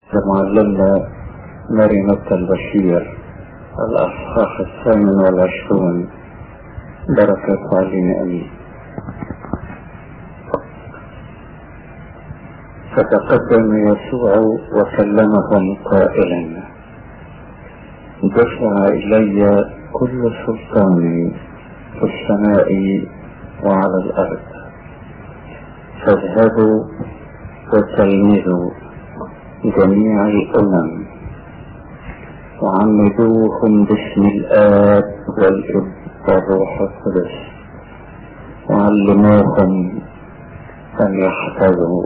معلمنا مريم البشير الأصحاح الثامن والعشرون بركة علينا أمين فتقدم يسوع وكلمهم قائلا دفع إلي كل سلطان في السماء وعلى الأرض فاذهبوا وتلمذوا جميع الأمم وعمدوهم باسم الآب والابن والروح القدس وعلموهم أن يحفظوا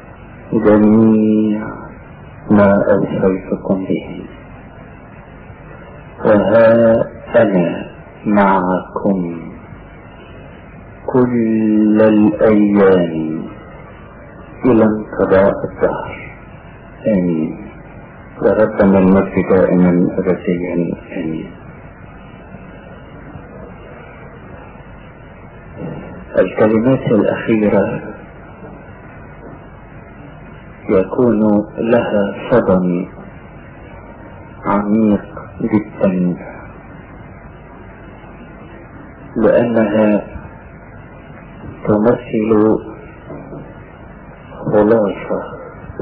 جميع ما أوصيتكم به وها أنا معكم كل الأيام إلى انقضاء الدهر آمين وربنا المجد دائما أبديا آمين الكلمات الأخيرة يكون لها صدى عميق جدا لأنها تمثل خلاصة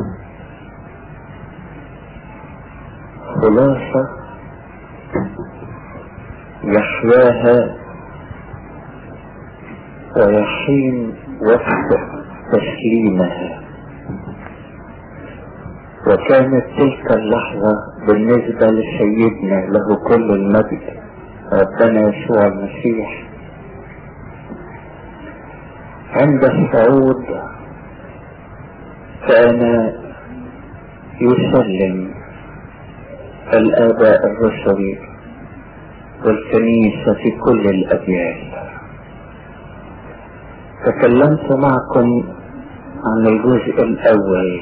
خلاصة يحياها ويحين وفق تسليمها وكانت تلك اللحظة بالنسبة لسيدنا له كل المجد ربنا يسوع المسيح عند الصعود كان يسلم الآباء الرسل والكنيسة في كل الأديان تكلمت معكم عن الجزء الأول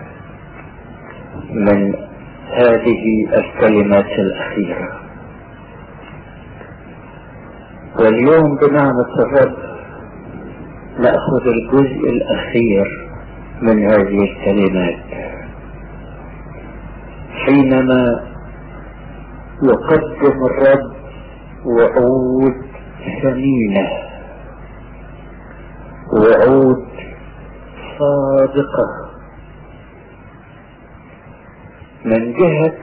من هذه الكلمات الأخيرة واليوم بنعمة الرب نأخذ الجزء الأخير من هذه الكلمات حينما يقدم الرب وعود ثمينة وعود صادقة من جهة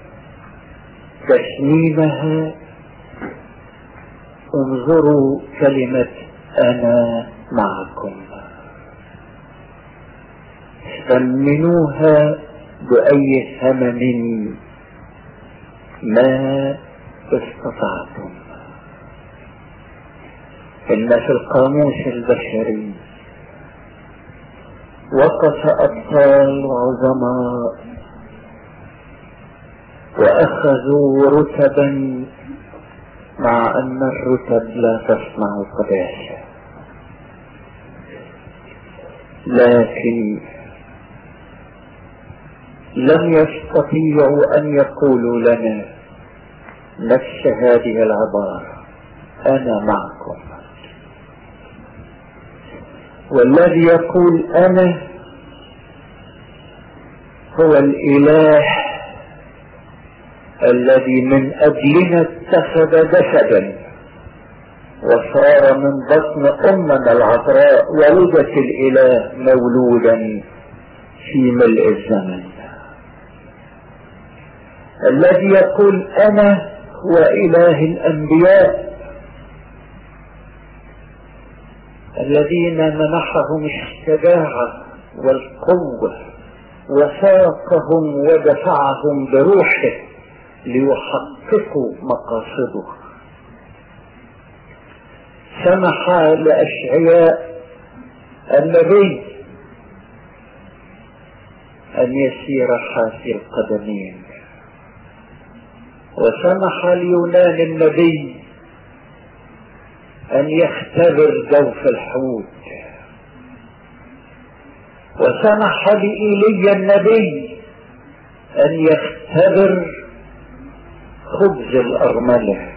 تسليمها انظروا كلمة أنا معكم ثمنوها بأي ثمن ما استطعتم إن في القاموس البشري وقف أبطال عظماء وأخذوا رتبا مع أن الرتب لا تصنع القداسة لكن لم يستطيعوا أن يقولوا لنا نفس هذه العبارة أنا معكم والذي يقول أنا هو الإله الذي من أجلنا اتخذ جسدا وصار من بطن أمنا العذراء ولدت الإله مولودا في ملء الزمن الذي يقول أنا هو إله الأنبياء الذين منحهم الشجاعة والقوة وساقهم ودفعهم بروحه ليحققوا مقاصده سمح لأشعياء النبي أن يسير حافي القدمين وسمح ليونان النبي أن يختبر جوف الحوت وسمح لإيليا النبي أن يختبر خبز الأرملة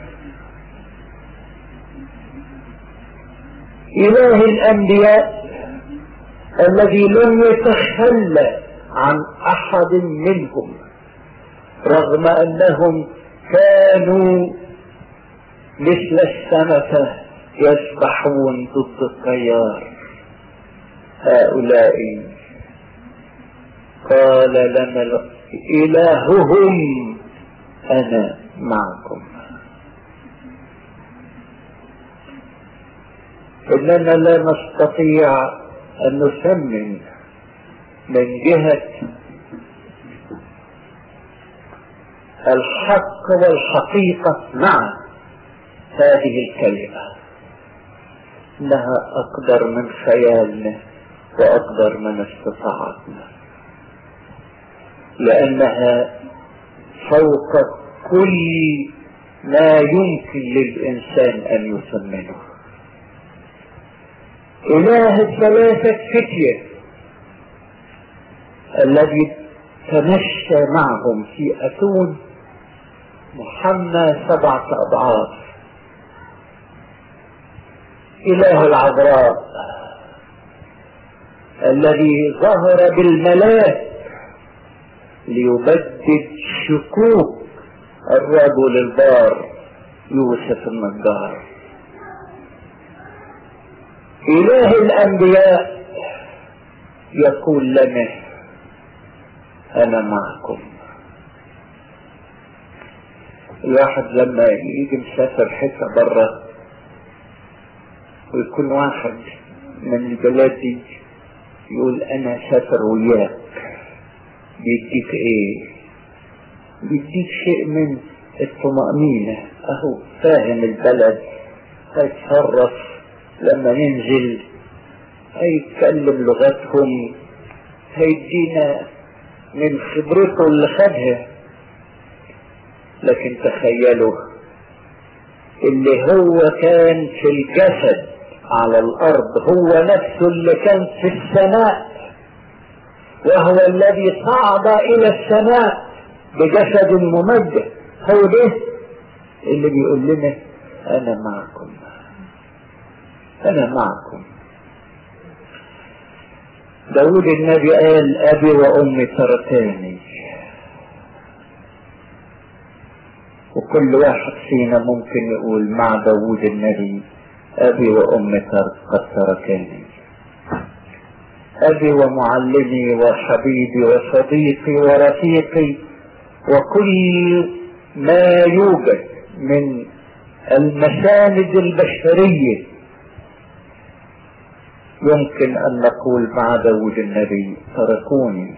إله الأنبياء الذي لم يتخلى عن احد منهم رغم انهم كانوا مثل السمكة يسبحون ضد التيار هؤلاء قال لنا إلههم أنا معكم إننا لا نستطيع أن نثمن من جهة الحق والحقيقة مع هذه الكلمة إنها أقدر من خيالنا وأقدر من استطاعتنا لأنها فوق كل ما يمكن للإنسان أن يثمنه إله الثلاثة فتية الذي تمشى معهم في أتون محمى سبعة أضعاف إله العذراء الذي ظهر بالملاك ليبدد شكوك الرجل البار يوسف النجار إله الأنبياء يقول لنا أنا معكم الواحد لما يجي مسافر حتة برا ويكون واحد من البلاد دي يقول أنا سافر وياك بيديك إيه؟ بيديك شيء من الطمأنينة أهو فاهم البلد هيتصرف لما ننزل هيتكلم لغتهم هيدينا من خبرته اللي خدها لكن تخيلوا اللي هو كان في الجسد على الارض هو نفسه اللي كان في السماء وهو الذي صعد الى السماء بجسد ممجد هو ده اللي بيقول لنا انا معكم انا معكم داود النبي قال ابي وامي تركاني وكل واحد فينا ممكن يقول مع داود النبي ابي وامي قد تركاني ابي ومعلمي وحبيبي وصديقي ورفيقي وكل ما يوجد من المساند البشريه يمكن أن نقول مع داود النبي تركوني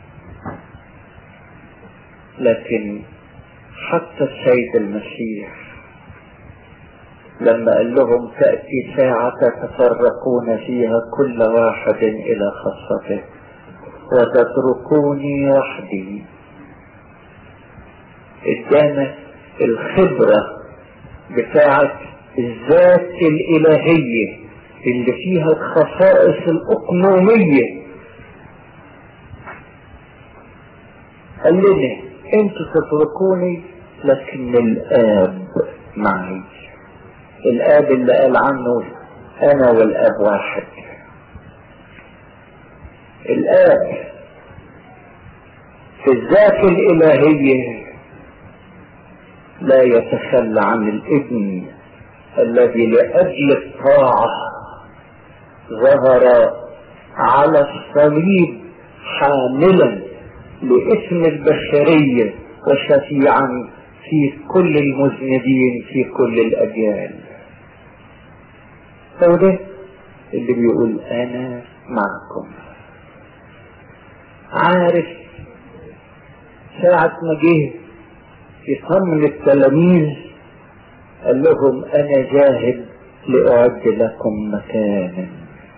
لكن حتى السيد المسيح لما قال لهم تأتي ساعة تتفرقون فيها كل واحد إلى خاصته وتتركوني وحدي ادانا الخبرة بتاعت الذات الإلهية اللي فيها الخصائص الأقنومية قال لنا انتوا تتركوني لكن الآب معي الآب اللي قال عنه أنا والآب واحد الآب في الذات الإلهية لا يتخلى عن الابن الذي لأجل الطاعة ظهر على الصليب حاملا لاسم البشرية وشفيعا في كل المذنبين في كل الأجيال هو ده اللي بيقول أنا معكم عارف ساعة ما جه يطمن التلاميذ قال لهم أنا جاهد لأعد لكم مكانا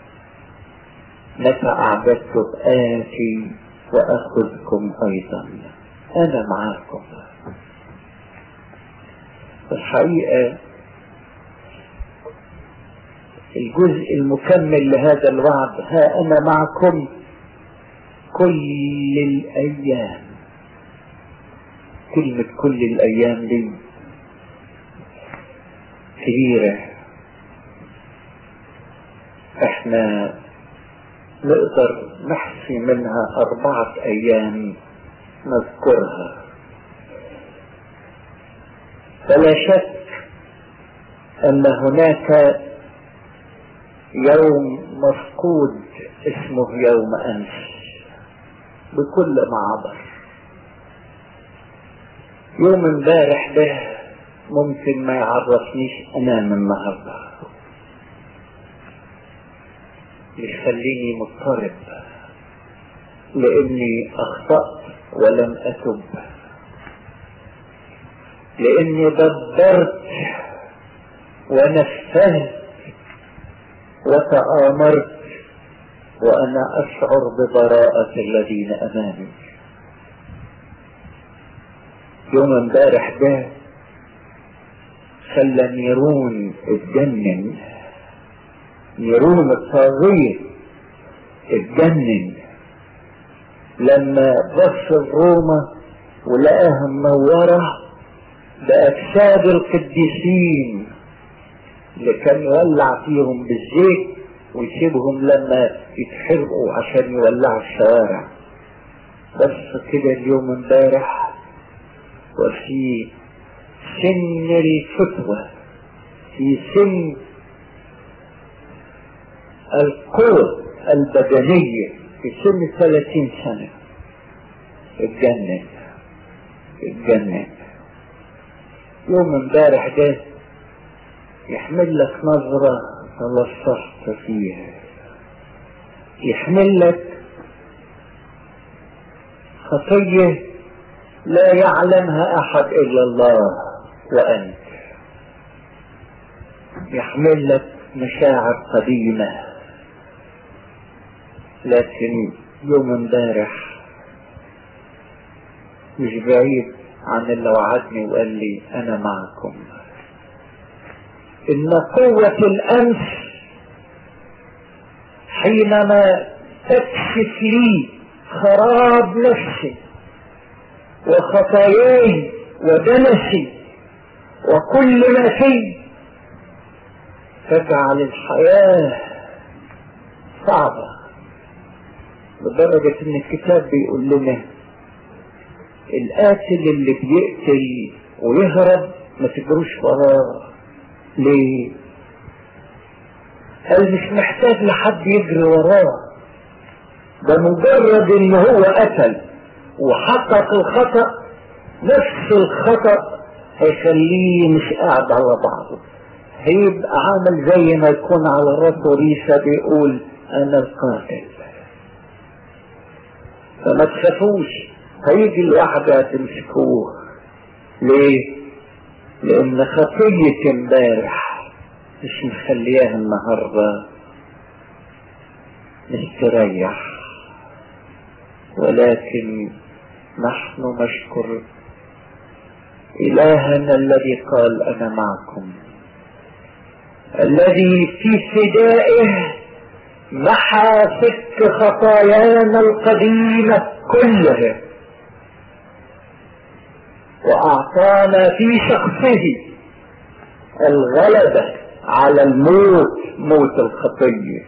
متى أعددت آتي وأخذكم أيضا أنا معاكم الحقيقة الجزء المكمل لهذا الوعد ها أنا معكم كل الأيام كلمة كل الأيام دي كبيرة احنا نقدر نحصي منها أربعة أيام نذكرها فلا شك أن هناك يوم مفقود اسمه يوم أمس بكل ما عبر يوم امبارح ده ممكن ما يعرفنيش انام النهارده يخليني مضطرب لاني اخطأت ولم اتب لاني دبرت ونفذت وتآمرت وانا اشعر ببراءة الذين امامي يوم امبارح ده خلى نيرون اتجنن نيرون الطاغية اتجنن لما بص روما ولقاها منورة بأجساد القديسين اللي كان يولع فيهم بالزيت ويسيبهم لما يتحرقوا عشان يولعوا الشوارع بس كده اليوم امبارح وفي سن الفتوى في سن القوة البدنية في سن ثلاثين سنة اتجنن اتجنن يوم امبارح ده يحمل لك نظرة تلصصت فيها يحمل لك خطية لا يعلمها أحد إلا الله وأنت يحمل لك مشاعر قديمة لكن يوم امبارح مش بعيد عن اللي وعدني وقال لي أنا معكم إن قوة الأمس حينما تكشف لي خراب نفسي وخطاياي ودنسي وكل ما فيه تجعل الحياة صعبة لدرجة ان الكتاب بيقول لنا القاتل اللي بيقتل ويهرب ما تجروش وراه ليه قال مش محتاج لحد يجري وراه ده مجرد ان هو قتل وحقق الخطأ نفس الخطأ هيخليه مش قاعد على بعضه هيبقى عامل زي ما يكون على راسه ريشة بيقول انا القاتل فما تخافوش هيجي الواحد هتمسكوه ليه لان خطية امبارح مش مخلياها النهاردة مستريح ولكن نحن نشكر إلهنا الذي قال أنا معكم الذي في فدائه محى سك خطايانا القديمة كلها وأعطانا في شخصه الغلبة على الموت موت الخطية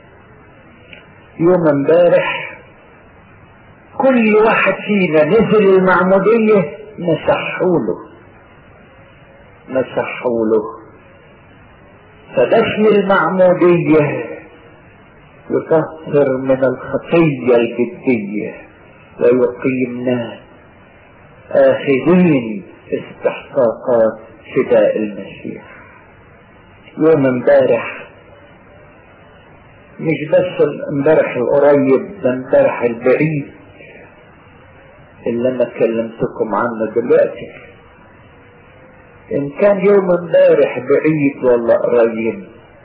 يوم امبارح كل واحد فينا نزل المعمودية مسحوله مسحوله فدفن المعمودية يطهر من الخطية الجدية ويقيمنا آخذين استحقاقات فداء المسيح يوم امبارح مش بس امبارح القريب ده امبارح البعيد اللي انا كلمتكم عنه دلوقتي ان كان يوم امبارح بعيد ولا قريب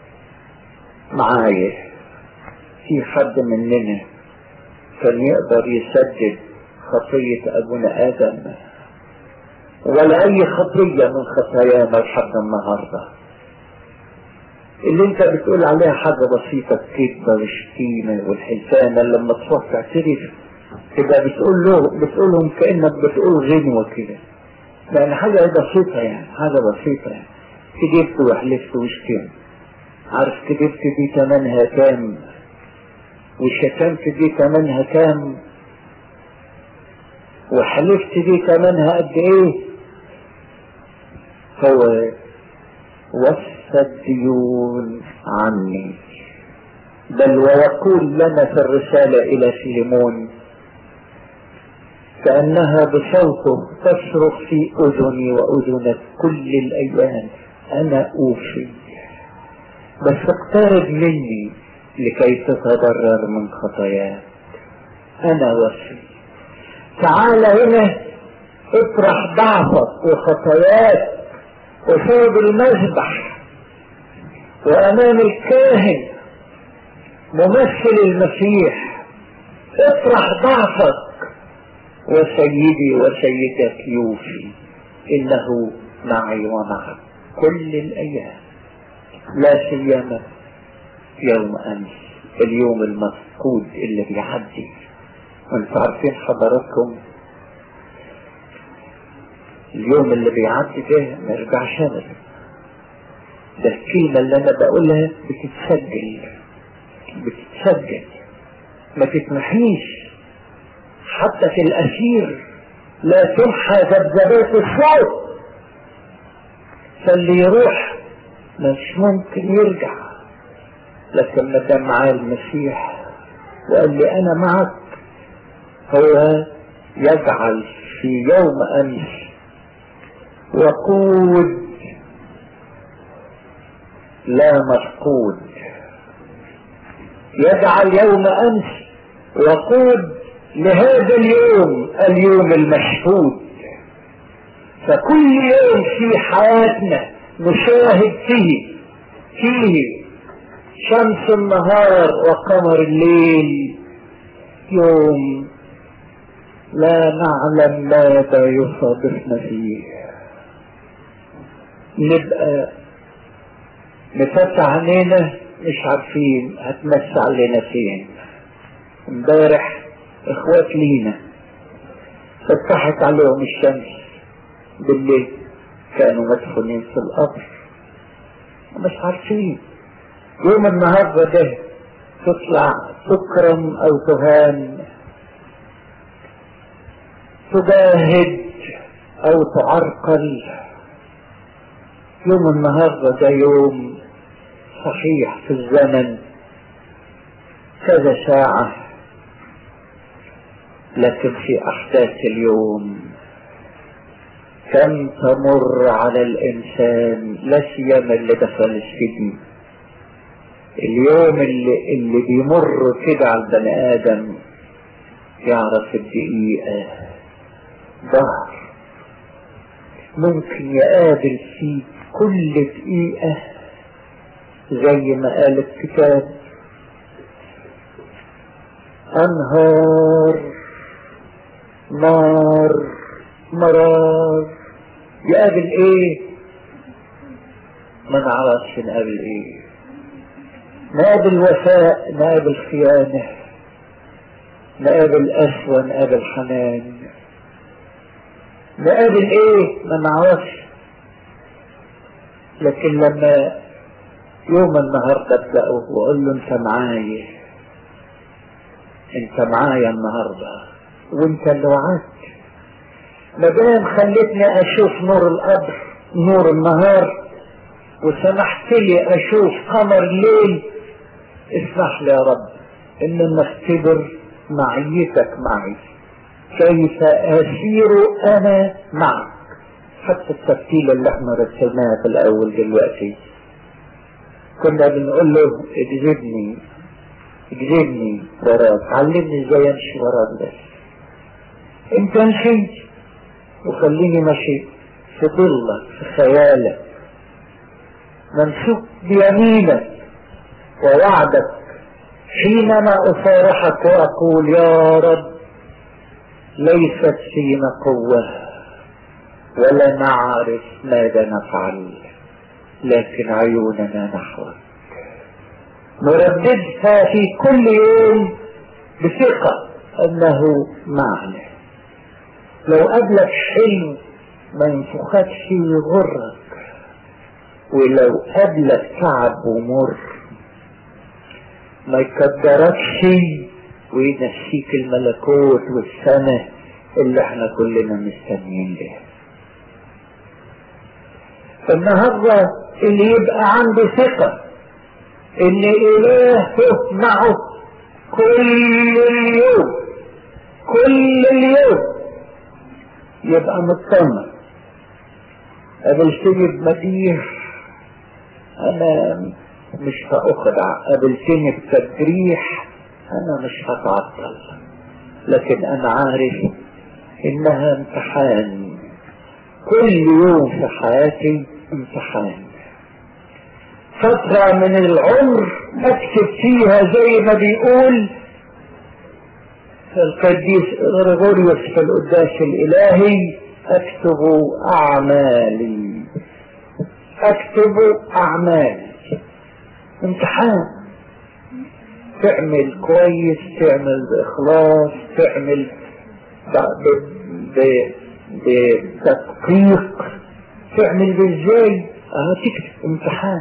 معايا في حد مننا كان يقدر يسدد خطية ابونا ادم ولا اي خطية من خطايانا لحد النهاردة اللي انت بتقول عليها حاجة بسيطة الكذبة والشتيمة والحلفانة لما تروح تعترف تبقى بتقول له بتقولهم كأنك بتقول غنوة كده لأن حاجة بسيطة يعني حاجة بسيطة يعني كدبت وحلفت وشتمت عارف كدبت دي تمنها كام وشتمت دي تمنها كام وحلفت دي تمنها قد ايه هو وفى الديون عني بل ويقول لنا في الرسالة إلى فيلمون كأنها بصوته تصرخ في أذني وأذنك كل الأيام أنا أوفي بس اقترب مني لكي تتضرر من خطاياك أنا وفي تعال هنا اطرح ضعفك وخطاياك وفوق المذبح وأمام الكاهن ممثل المسيح اطرح ضعفك وسيدي وسيدك يوفي انه معي ومعك كل الايام لا سيما يوم امس اليوم المفقود اللي بيعدي وانتوا عارفين حضراتكم اليوم اللي بيعدي ده ما يرجعش ابدا ده الكلمة اللي انا بقولها بتتسجل بتتسجل ما تتمحيش حتى في الأسير لا تمحى ذبذبات الصوت فاللي يروح مش ممكن يرجع لكن ما دام معاه المسيح وقال لي أنا معك هو يجعل في يوم أمس وقود لا مفقود يجعل يوم أمس وقود لهذا اليوم اليوم المشهود فكل يوم في حياتنا نشاهد فيه فيه شمس النهار وقمر الليل يوم لا نعلم ماذا يصادفنا فيه نبقى نفتح عينينا مش عارفين هتمس علينا فين امبارح اخوات لينا فتحت عليهم الشمس بالليل كانوا مدفونين في القبر مش عارفين يوم النهارده ده تطلع تكرم او تهان تجاهد او تعرقل يوم النهارده ده يوم صحيح في الزمن كذا ساعة لكن في أحداث اليوم كم تمر على الإنسان لا سيما اللي دخل السجن اليوم اللي, اللي بيمر كده على البني آدم يعرف الدقيقة ظهر ممكن يقابل فيه كل دقيقة زي ما قال الكتاب أنهار نار مرار يقابل ايه ما نعرفش نقابل ايه نقابل وفاء نقابل خيانة نقابل أسوة نقابل حنان نقابل ايه ما نعرفش لكن لما يوم النهاردة ابدأه واقول له انت معايا انت معايا النهاردة وانت اللي وعدت ما دام خلتني اشوف نور القبر نور النهار وسمحت لي اشوف قمر الليل اسمح لي يا رب ان نختبر معيتك معي كيف اسير انا معك حتى الترتيل اللي احنا رتبناها في الاول دلوقتي كنا بنقول له اجذبني اجذبني وراك علمني ازاي امشي وراك بس انت مشيت وخليني ماشي في ظلك في خيالك ممسوك بيمينك ووعدك حينما أصارحك وأقول يا رب ليست فينا قوة ولا نعرف ماذا نفعل لكن عيوننا نحوك نرددها في كل يوم بثقة أنه معنا لو قابلك حلم ما ينفخكش يغرك ولو قابلك تعب ومر ما يقدركش وينسيك الملكوت والسماء اللي احنا كلنا مستنيين لها فالنهارده اللي يبقى عنده ثقة ان الهه معه كل اليوم كل اليوم يبقى مطمن قابلتني بمديح انا مش هأخدع قابلتني بتجريح انا مش هتعطل لكن انا عارف انها امتحان كل يوم في حياتي امتحان فترة من العمر اكتب فيها زي ما بيقول القديس غريغوريوس في القداس الالهي اكتب اعمالي اكتب اعمالي امتحان تعمل كويس تعمل باخلاص تعمل بتدقيق تعمل بازاي اه تكتب امتحان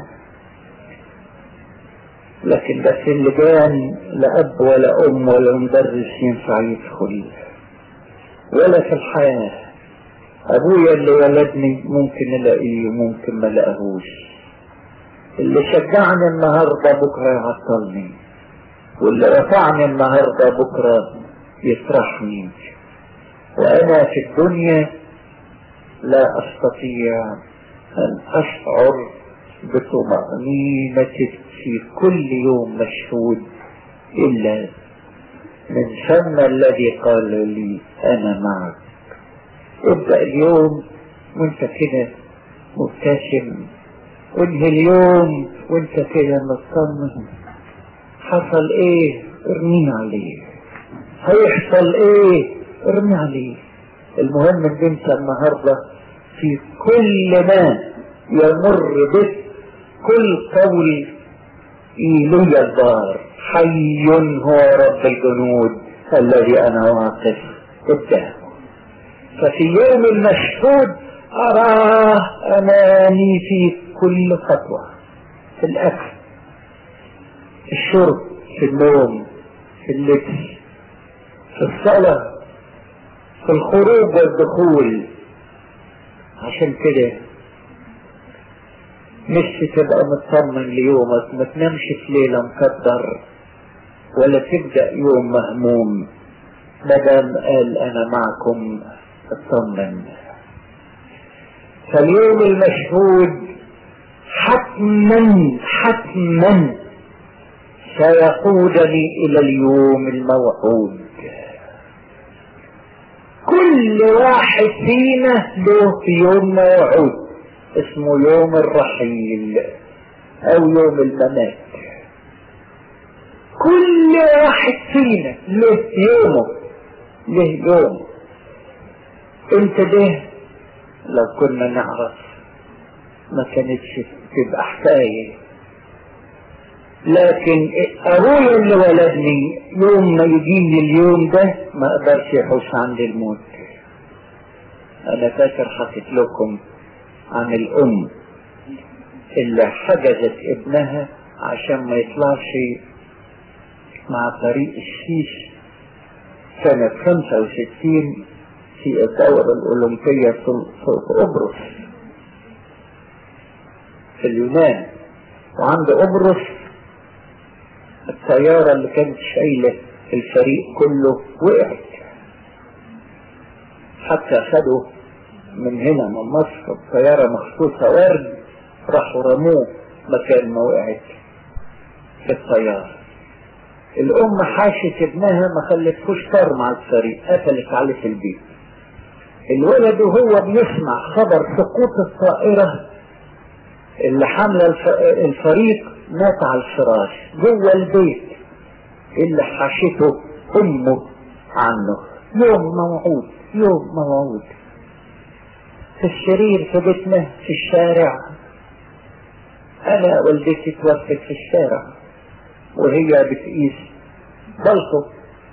لكن بس اللي كان لا اب ولا ام ولا مدرس ينفع يدخل ولا في الحياة ابويا اللي ولدني ممكن الاقيه وممكن ما الاقيهوش اللي شجعني النهارده بكره يعطلني واللي رفعني النهارده بكره يفرحني وانا في الدنيا لا استطيع ان اشعر بطمأنينة في كل يوم مشهود الا من ثم الذي قال لي انا معك ابدأ اليوم وانت كده مبتسم وانهي اليوم وانت كده مطمن حصل ايه ارميه عليه هيحصل ايه ارمي عليه المهم ان انت النهارده في كل ما يمر بك كل قول إيليا البار حي هو رب الجنود الذي انا واقف قدامه ففي يوم المشهود اراه امامي في كل خطوه في الاكل في الشرب في النوم في اللبس في الصلاه في الخروج والدخول عشان كده مش تبقى مطمن ليومك ما تنامش في ليلة مقدر ولا تبدأ يوم مهموم مدام قال أنا معكم اطمن فاليوم المشهود حتما حتما سيقودني إلى اليوم الموعود كل واحد فينا له يوم موعود اسمه يوم الرحيل او يوم الممات كل واحد فينا له يومه له يوم انت ده لو كنا نعرف ما كانتش تبقى حكايه لكن ابويا اللي ولدني يوم ما يجيني اليوم ده ما اقدرش يحوش عند الموت انا فاكر حكيت لكم عن الام اللي حجزت ابنها عشان ما يطلعش مع فريق الشيش سنة 65 في الدورة الأولمبية في قبرص في اليونان وعند قبرص الطيارة اللي كانت شايلة الفريق كله وقعت حتى خدوا من هنا من مصر الطيارة مخصوصة ورد راحوا رموه مكان ما وقعت في الطيارة الأم حاشت ابنها ما خلتهوش طار مع الفريق قفلت عليه في البيت الولد وهو بيسمع خبر سقوط الطائرة اللي حاملة الفريق مات على الفراش جوه البيت اللي حاشته امه عنه يوم موعود يوم موعود في السرير في بيتنا في الشارع انا والدتي توفت في الشارع وهي بتقيس بلطو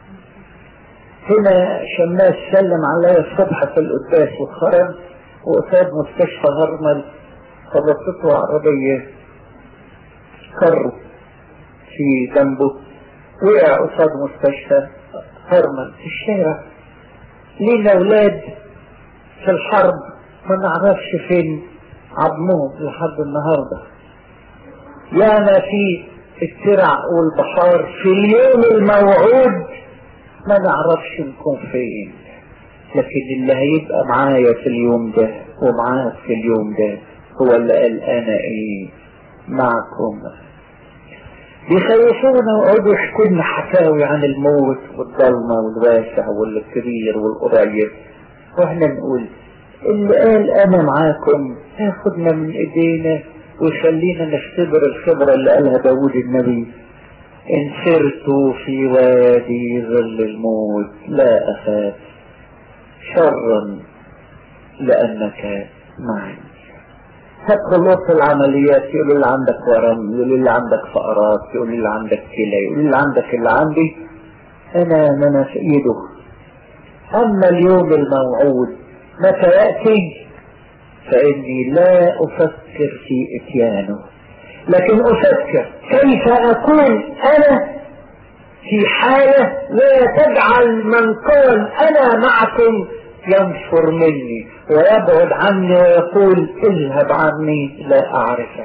هنا شماس سلم عليا الصبح في القداس وخرج وقصاد مستشفى هرمل خبطته عربية كروا في جنبه وقع قصاد مستشفى هرمل في الشارع لينا اولاد في الحرب ما نعرفش فين عظمهم لحد النهارده ياما في الترع والبحار في اليوم الموعود ما نعرفش نكون فين لكن اللي هيبقى معايا في اليوم ده ومعاك في اليوم ده هو اللي قال انا ايه معكم بيخوفونا ويقعدوا يحكوا لنا حكاوي عن الموت والضلمة والواسع والكبير والقريب واحنا نقول اللي قال انا معاكم هياخدنا من ايدينا ويخلينا نختبر الخبرة اللي قالها داود النبي إن سرت في وادي ظل الموت لا أخاف شرا لأنك معي تدخل وسط العمليات يقول اللي عندك ورم يقول اللي عندك فقرات يقول اللي عندك كلى يقول اللي عندك اللي عندي أنا أنا في إيده أما اليوم الموعود متى يأتي فإني لا أفكر في إتيانه لكن أفكر كيف أكون أنا في حالة لا تجعل من قال أنا معكم ينفر مني ويبعد عني ويقول اذهب عني لا أعرفك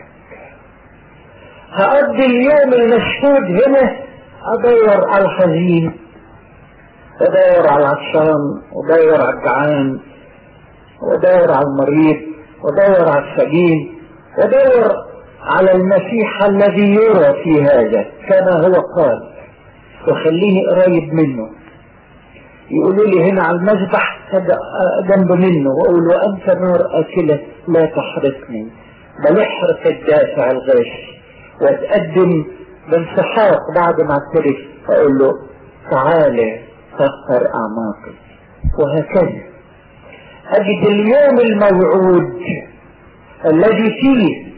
هقضي اليوم المشهود هنا أدور على الحزين وأدور على العطشان وأدور على الجعان وأدور على المريض وأدور على السجين وأدور على المسيح الذي يرى في هذا كما هو قال وخليني قريب منه يقولوا لي هنا على المذبح جنب منه واقول وانت نار اكله لا تحرقني بل احرق الدافع الغاش واتقدم بانسحاق بعد ما اعترف اقول له تعالى طهر اعماقي وهكذا اجد اليوم الموعود الذي فيه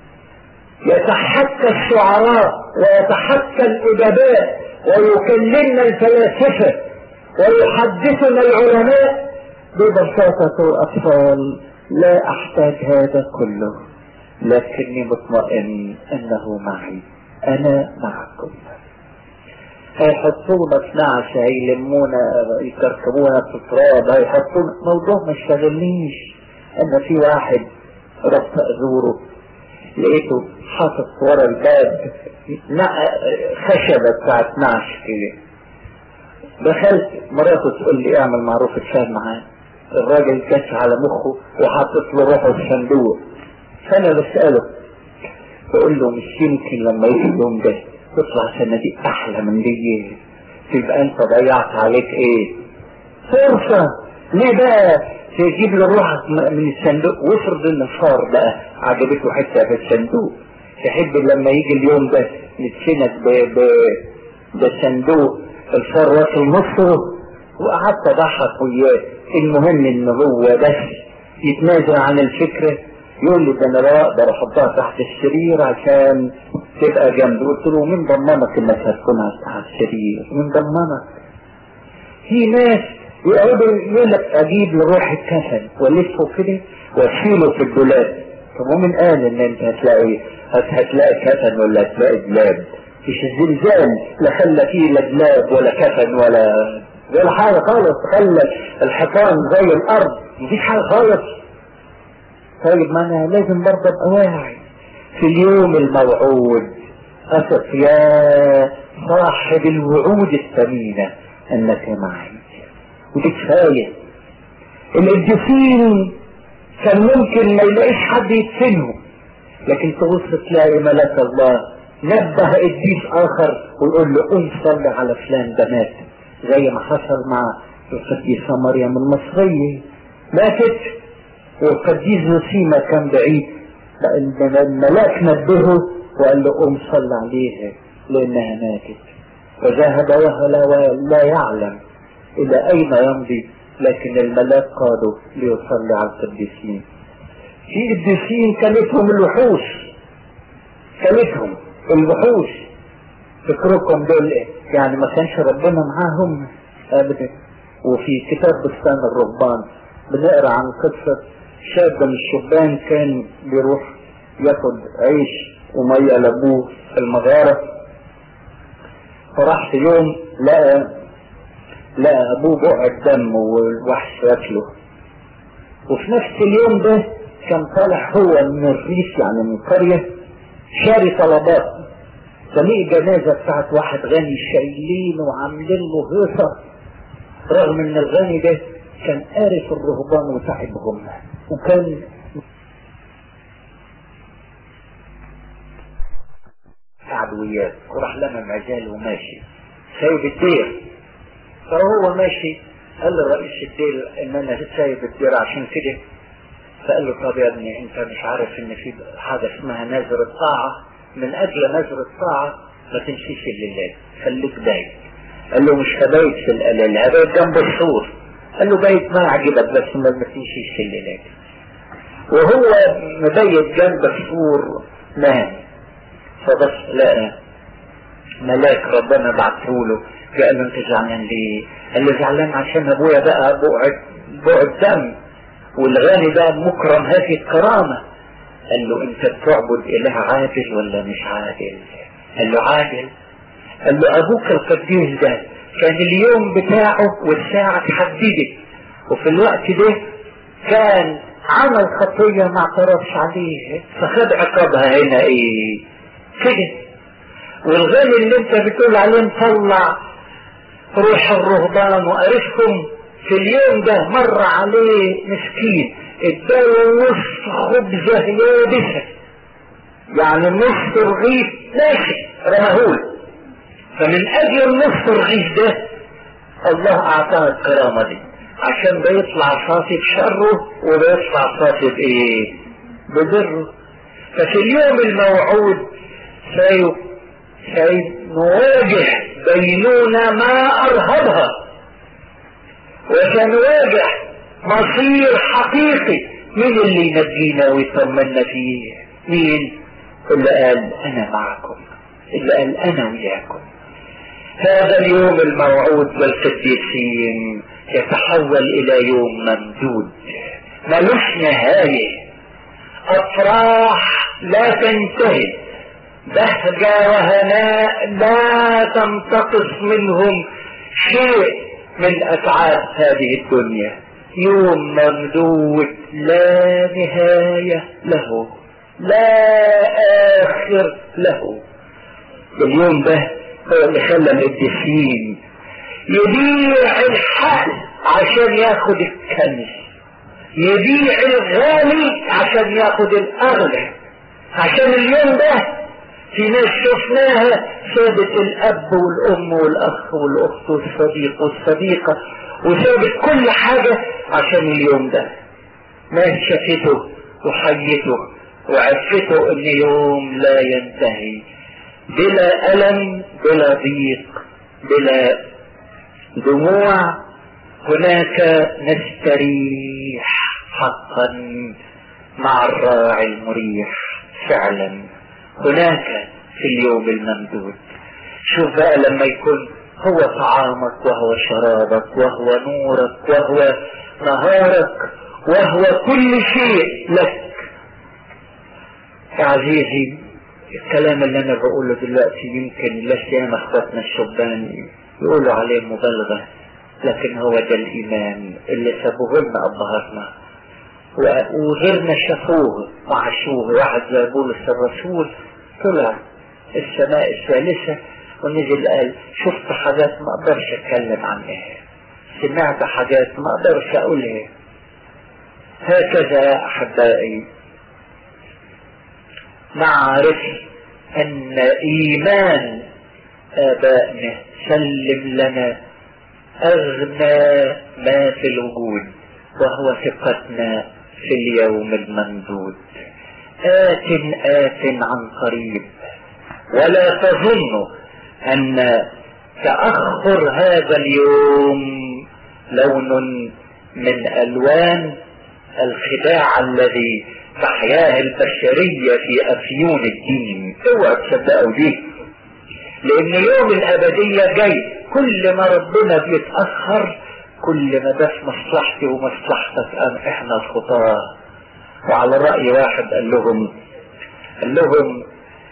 يتحكى الشعراء ويتحكى الادباء ويكلمنا الفلاسفه ويحدثنا العلماء ببساطة الأطفال لا أحتاج هذا كله لكني مطمئن أنه معي أنا معكم هيحطونا في نعش هيلمونا يكركبونا في التراب هيحطونا موضوع ما يشتغلنيش أنا في واحد رحت أزوره لقيته حاطط ورا الباب خشبة بتاعت نعش كده دخلت مراته تقول لي اعمل معروف اتفاهم معاه الراجل كش على مخه وحاطط له روحه في صندوق فانا بساله بقول له مش يمكن لما يجي اليوم ده تطلع صناديق احلى من دي تبقى انت ضيعت عليك ايه فرصة ليه بقى تجيب له روحك من الصندوق وافرض ان صار بقى عجبته حته في الصندوق تحب لما يجي اليوم ده نتسند ب بالصندوق الفار في مصر وقعدت اضحك وياه المهم ان هو بس يتنازل عن الفكرة يقول لي ده انا لا اقدر احطها تحت السرير عشان تبقى جنبي قلت له مين ضمنك انك هتكونها تحت السرير مين ضمنك في ناس يقعدوا يقول لك اجيب لروح الكفن والفه كده واشيله في الدولاب طب ومين قال ان انت هتلاقي هتلاقي كفن ولا هتلاقي دولاب مش الزلزال لا خلى فيه لا دلاب ولا كفن ولا ولا حاجة خالص خلى الحيطان زي الأرض مفيش حاجة خالص طيب ما أنا لازم برضه أبقى واعي في اليوم الموعود أثق يا صاحب الوعود الثمينة أنك معي ودي كفاية القديسين كان ممكن ما يلاقيش حد يدفنهم لكن تبص تلاقي ملك الله نبه قديس اخر ويقول له قوم صلي على فلان ده مات زي ما حصل مع القديسه مريم المصريه ماتت والقديس نسيمة كان بعيد لان الملاك نبهه وقال له قوم صلي عليها لانها ماتت فذهب وهو لا يعلم الى اين يمضي لكن الملاك قاده ليصلي على القديسين في قديسين كانتهم الوحوش كانتهم الوحوش فكركم دول ايه يعني ما كانش ربنا معاهم ابدا وفي كتاب بستان الرهبان بنقرا عن قصة شاب من الشبان كان بيروح ياخد عيش ومية لابوه في المغارة فراح في يوم لقى لقى ابوه بقع الدم والوحش واكله وفي نفس اليوم ده كان طالع هو من الريف يعني من القرية شاري طلبات سميع جنازة بتاعت واحد غني شايلين وعاملين له هيصة رغم ان الغني ده كان قارف الرهبان وتعبهم وكان قعد وياه وراح لمم عجال وماشي سايب الدير فهو ماشي قال لرئيس الدير ان انا سايب الدير عشان كده فقال له طب يا ابني انت مش عارف ان في حاجه اسمها نذر الطاعه من اجل نذر الطاعه ما تمشيش الليلات خليك بايت قال له مش هبيت في القلال هبيت جنب السور قال له بايت ما عجبك بس ما تمشيش في الليلات وهو مبيت جنب السور نام فبس لقى ملاك ربنا بعته له قال له انت زعلان ليه؟ قال له زعلان عشان ابويا بقى بقعد بقعد دم والغني ده مكرم هذه الكرامة قال له انت بتعبد اله عادل ولا مش عادل قال له عادل قال له ابوك القديس ده كان اليوم بتاعه والساعة اتحددت وفي الوقت ده كان عمل خطية ما اعترفش عليه فخد عقابها هنا ايه كده والغني اللي انت بتقول عليه مطلع روح الرهبان وقرفهم في اليوم ده مر عليه مسكين اداله نص خبزة يابسة يعني نص رغيف ناشف رماهول فمن اجل نص الرغيف ده الله اعطاه الكرامة دي عشان بيطلع صافي بشره وبيطلع صافي بايه ببره ففي اليوم الموعود سيب سنواجه بينونة ما ارهبها وسنواجه مصير حقيقي مين اللي ينجينا ويطمنا فيه مين اللي قال انا معكم اللي قال انا وياكم هذا اليوم الموعود بالقديسين يتحول الى يوم ممدود ملوش نهاية افراح لا تنتهي بهجة وهناء لا تنتقص منهم شيء من اتعاب هذه الدنيا يوم ممدود لا نهاية له لا اخر له اليوم ده هو اللي خلى القديسين يبيع الحق عشان ياخد الكنز يبيع الغالي عشان ياخد الاغلى عشان اليوم ده في ناس شفناها سابت الاب والام والاخ والاخت والصديق والصديقه وسابت كل حاجه عشان اليوم ده ناس شافته وحيته وعرفته ان يوم لا ينتهي بلا الم بلا ضيق بلا دموع هناك نستريح حقا مع الراعي المريح فعلا هناك في اليوم الممدود شوف بقى لما يكون هو طعامك وهو شرابك وهو نورك وهو نهارك وهو كل شيء لك يا عزيزي الكلام اللي انا بقوله دلوقتي يمكن لسيام اخواتنا الشبان يقولوا عليه مبالغة لكن هو ده الايمان اللي سابوه لنا ابهاتنا وغيرنا شافوه وعاشوه واحد زي بولس الرسول طلع السماء الثالثة ونزل قال شفت حاجات ما اقدرش اتكلم عنها سمعت حاجات ما اقدرش اقولها هكذا يا احبائي نعرف ان ايمان ابائنا سلم لنا اغنى ما في الوجود وهو ثقتنا في اليوم الممدود آت آت عن قريب ولا تظن أن تأخر هذا اليوم لون من ألوان الخداع الذي تحياه البشرية في أفيون الدين اوعى تصدقوا دي لأن يوم الأبدية جاي كل ما ربنا بيتأخر كل ما ده في مصلحتي ومصلحتك أم إحنا الخطاة وعلى رأي واحد قال لهم قال لهم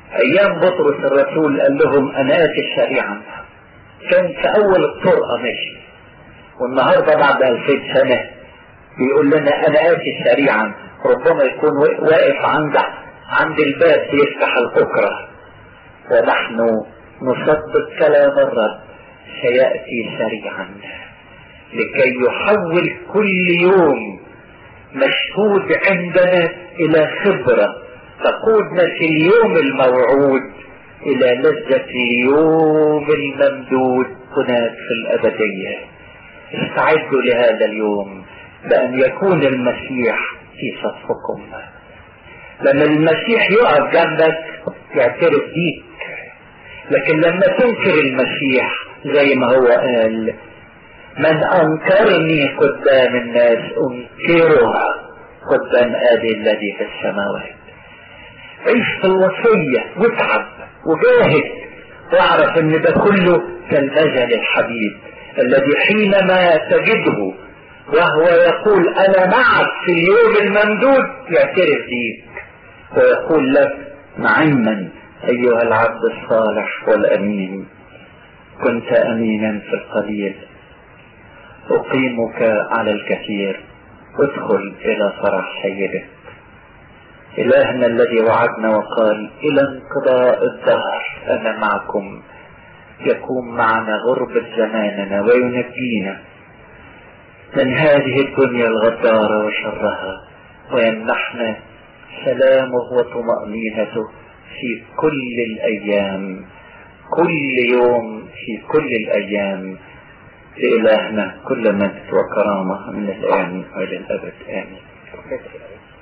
ايام بطرس الرسول قال لهم انا اتي سريعا كان في اول الطرقه ماشي والنهارده بعد 2000 سنه بيقول لنا انا اتي سريعا ربما يكون واقف عند عند الباب بيفتح الأكرة ونحن نصدق كلام الرب سيأتي سريعا لكي يحول كل يوم مشهود عندنا إلى خبرة تقودنا في اليوم الموعود إلى لذة اليوم الممدود هناك في الأبدية استعدوا لهذا اليوم بأن يكون المسيح في صفكم لما المسيح يقف جنبك يعترف بيك لكن لما تنكر المسيح زي ما هو قال من انكرني قدام الناس انكره قدام ابي الذي في السماوات عيش في الوصية واتعب وجاهد واعرف ان ده كله كالمجل الحبيب الذي حينما تجده وهو يقول انا معك في اليوم الممدود يعترف بيك ويقول لك نعما ايها العبد الصالح والامين كنت امينا في القليل اقيمك على الكثير ادخل الى فرح سيدك الهنا الذي وعدنا وقال الى انقضاء الدهر انا معكم يكون معنا غربة زماننا وينجينا من هذه الدنيا الغدارة وشرها ويمنحنا سلامه وطمأنينته في كل الأيام كل يوم في كل الأيام لإلهنا كل مجد وكرامة من الآن وإلى الأبد آمين